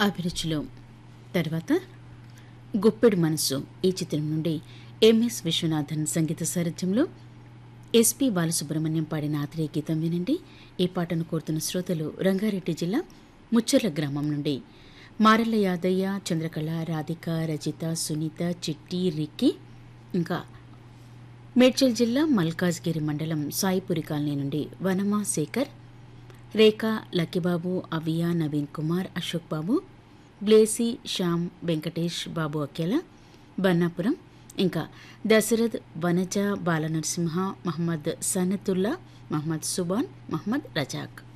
అభిరుచిలో తర్వాత గుప్పెడు మనసు ఈ చిత్రం నుండి ఎంఎస్ విశ్వనాథన్ సంగీత సారథ్యంలో ఎస్పి బాలసుబ్రహ్మణ్యం పాడిన ఆత్రేయ గీతం వినండి ఈ పాటను కోరుతున్న శ్రోతలు రంగారెడ్డి జిల్లా ముచ్చర్ల గ్రామం నుండి మారెల్ల యాదయ్య చంద్రకళ రాధిక రజిత సునీత చిట్టి రిక్కి ఇంకా మేడ్చల్ జిల్లా మల్కాజ్గిరి మండలం సాయిపురి కాలనీ నుండి వనమా శేఖర్ రేఖ లక్కిబాబు అవియా నవీన్ కుమార్ అశోక్ బాబు బ్లేసి శ్యామ్ వెంకటేష్ బాబు అక్కెల బన్నాపురం ఇంకా దశరథ్ వనజ బాలనరసింహ మహమ్మద్ సనతుల్లా మహమ్మద్ సుబాన్ మహమ్మద్ రజాక్